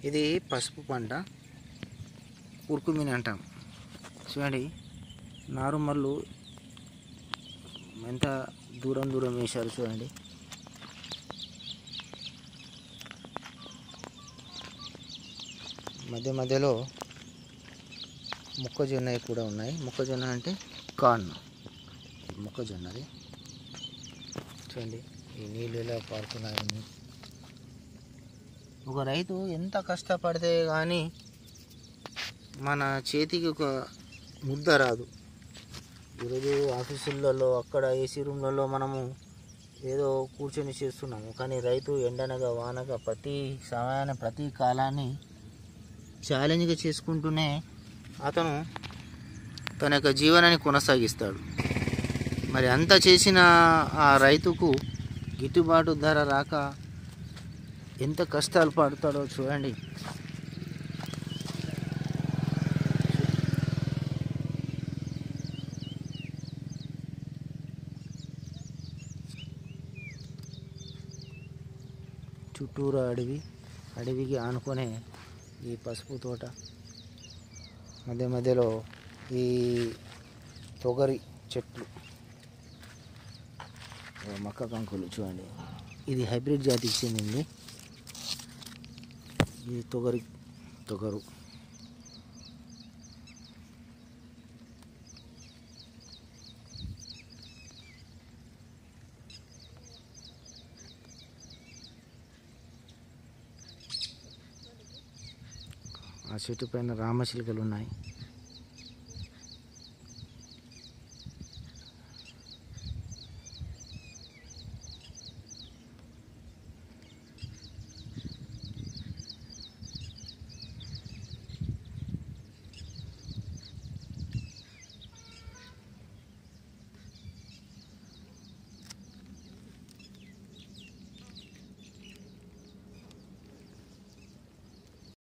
ఇది పసుపు పంట ఉరుకుమీని అంటాం చూడండి నారుమల్లు ఎంత దూరం దూరం వేశారు చూడండి మధ్య మధ్యలో మొక్కజొన్న కూడా ఉన్నాయి మొక్కజొన్న అంటే కార్న్ మొక్కజొన్నది చూడండి ఈ నీళ్ళు ఎలా పారుతున్నాయని ఒక రైతు ఎంత కష్టపడితే కానీ మన చేతికి ఒక ముద్ద రాదు ఈరోజు ఆఫీసులలో అక్కడ ఏసీ రూమ్లలో మనము ఏదో కూర్చొని చేస్తున్నాము కానీ రైతు ఎండనగా వానగా ప్రతి సమయాన్ని ప్రతి కాలాన్ని ఛాలెంజ్గా చేసుకుంటూనే అతను తన యొక్క జీవనాన్ని కొనసాగిస్తాడు మరి అంత చేసిన ఆ రైతుకు గిట్టుబాటు ధర రాక ఎంత కష్టాలు పడతాడో చూడండి చుట్టూరా అడవి అడవికి ఆనుకునే ఈ పసుపు తోట మధ్య మధ్యలో ఈ తొగరి చెట్లు ఓ మక్క కంకులు చూడండి ఇది హైబ్రిడ్ జాతికి చెందింది ఇది తొగరి తొగరు ఆ చెట్టు పైన రామచిలుకలు ఉన్నాయి